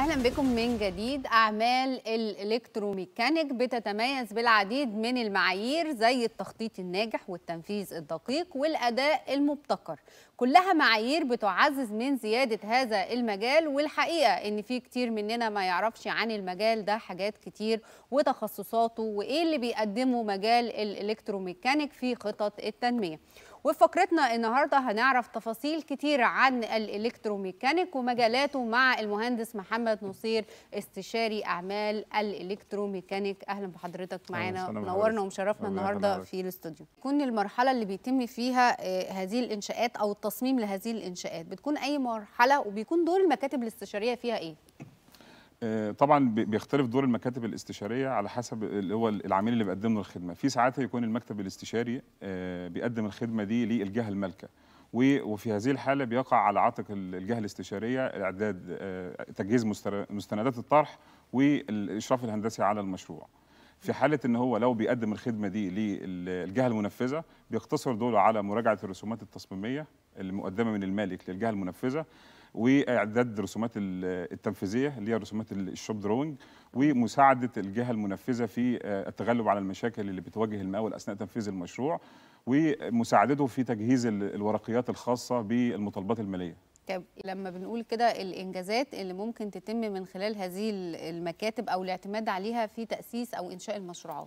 اهلا بكم من جديد اعمال الالكتروميكانيك بتتميز بالعديد من المعايير زي التخطيط الناجح والتنفيذ الدقيق والاداء المبتكر كلها معايير بتعزز من زياده هذا المجال والحقيقه ان في كتير مننا ما يعرفش عن المجال ده حاجات كتير وتخصصاته وايه اللي بيقدمه مجال الالكتروميكانيك في خطط التنميه وفي فقرتنا النهارده هنعرف تفاصيل كتير عن الالكتروميكانيك ومجالاته مع المهندس محمد نصير استشاري اعمال الالكتروميكانيك اهلا بحضرتك معانا منورنا ومشرفنا النهارده في الاستوديو كون المرحله اللي بيتم فيها هذه الانشاءات او التصميم لهذه الانشاءات بتكون اي مرحله وبيكون دور المكاتب الاستشاريه فيها ايه طبعا بيختلف دور المكاتب الاستشاريه على حسب اللي هو العميل اللي بيقدم له الخدمه في ساعات يكون المكتب الاستشاري بيقدم الخدمه دي للجهه المالكه وفي هذه الحاله بيقع على عاتق الجهه الاستشاريه اعداد تجهيز مستندات الطرح والاشراف الهندسي على المشروع في حاله ان هو لو بيقدم الخدمه دي للجهه المنفذه بيقتصر دوره على مراجعه الرسومات التصميميه المقدمه من المالك للجهه المنفذه واعداد الرسومات التنفيذيه اللي هي رسومات الشوب دروينج ومساعده الجهه المنفذه في التغلب على المشاكل اللي بتواجه المقاول اثناء تنفيذ المشروع ومساعدته في تجهيز الورقيات الخاصه بالمطالبات الماليه. طب لما بنقول كده الانجازات اللي ممكن تتم من خلال هذه المكاتب او الاعتماد عليها في تاسيس او انشاء المشروعات.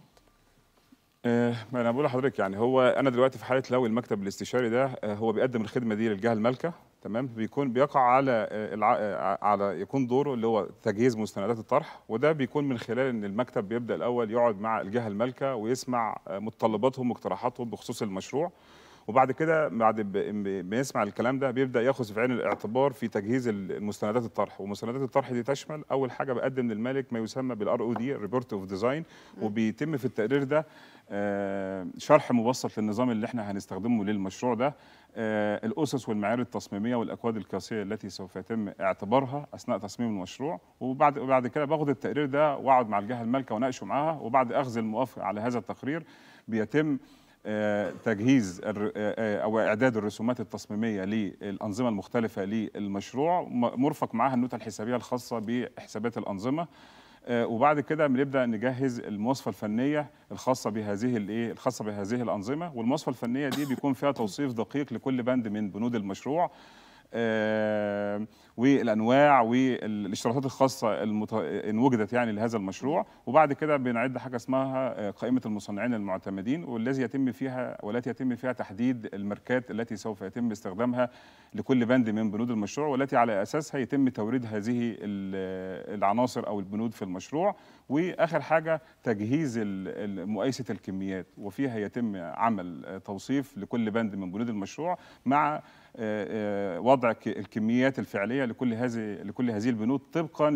ما انا بقول لحضرتك يعني هو انا دلوقتي في حاله لو المكتب الاستشاري ده هو بيقدم الخدمه دي للجهه المالكه تمام بيكون بيقع على على يكون دوره اللي هو تجهيز مستندات الطرح وده بيكون من خلال ان المكتب بيبدا الاول يقعد مع الجهه المالكه ويسمع متطلباتهم واقتراحاتهم بخصوص المشروع وبعد كده بعد بيسمع الكلام ده بيبدا ياخذ في عين الاعتبار في تجهيز المستندات الطرح ومستندات الطرح دي تشمل اول حاجه بقدم للمالك ما يسمى بالار او دي ريبورت اوف ديزاين وبيتم في التقرير ده شرح مبسط للنظام اللي احنا هنستخدمه للمشروع ده الاسس والمعايير التصميميه والاكواد القياسيه التي سوف يتم اعتبارها اثناء تصميم المشروع وبعد بعد كده باخد التقرير ده واقعد مع الجهه المالكه واناقشه معاها وبعد اخذ الموافقه على هذا التقرير بيتم تجهيز او اعداد الرسومات التصميميه للانظمه المختلفه للمشروع مرفق معها النوتة الحسابيه الخاصه بحسابات الانظمه وبعد كده بنبدا نجهز المواصفه الفنيه الخاصه بهذه الايه الخاصه بهذه الانظمه والمواصفه الفنيه دي بيكون فيها توصيف دقيق لكل بند من بنود المشروع آه والانواع والاشتراطات الخاصه المت... ان وجدت يعني لهذا المشروع وبعد كده بنعد حاجه اسمها قائمه المصنعين المعتمدين والذي يتم فيها والتي يتم فيها تحديد الماركات التي سوف يتم استخدامها لكل بند من بنود المشروع والتي على اساسها يتم توريد هذه العناصر او البنود في المشروع واخر حاجه تجهيز مقايسه الكميات وفيها يتم عمل توصيف لكل بند من بنود المشروع مع وضع الكميات الفعليه لكل هذه لكل هذه البنود طبقا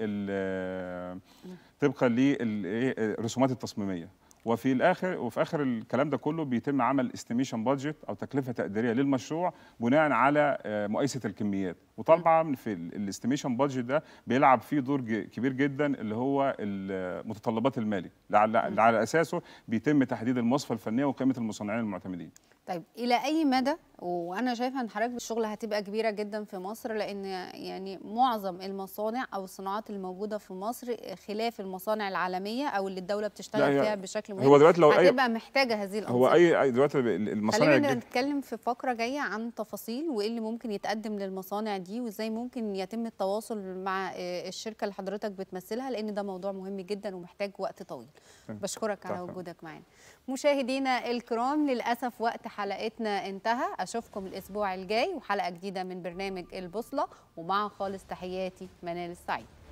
لل طبقا للرسومات التصميميه وفي الاخر وفي اخر الكلام ده كله بيتم عمل استيميشن بادجت او تكلفه تقديريه للمشروع بناء على مقايسه الكميات وطبعا في الاستيميشن بادجت ده بيلعب فيه دور كبير جدا اللي هو متطلبات المالي اللي على اساسه بيتم تحديد المواصفه الفنيه وقيمه المصنعين المعتمدين طيب الى اي مدى وانا شايفه ان حضرتك الشغل هتبقى كبيره جدا في مصر لان يعني معظم المصانع او الصناعات الموجوده في مصر خلاف المصانع العالميه او اللي الدوله بتشتغل فيها بشكل مهم هو دلوقتي لو هتبقى محتاجه هذه الانظمه هو اي دلوقتي المصانع خلينا نتكلم في فقره جايه عن تفاصيل وايه اللي ممكن يتقدم للمصانع دي وازاي ممكن يتم التواصل مع الشركه اللي حضرتك بتمثلها لان ده موضوع مهم جدا ومحتاج وقت طويل بشكرك على وجودك معانا مشاهدينا الكرام للاسف وقت حلقتنا انتهى اشوفكم الاسبوع الجاي وحلقه جديده من برنامج البوصله ومع خالص تحياتي منال السعيد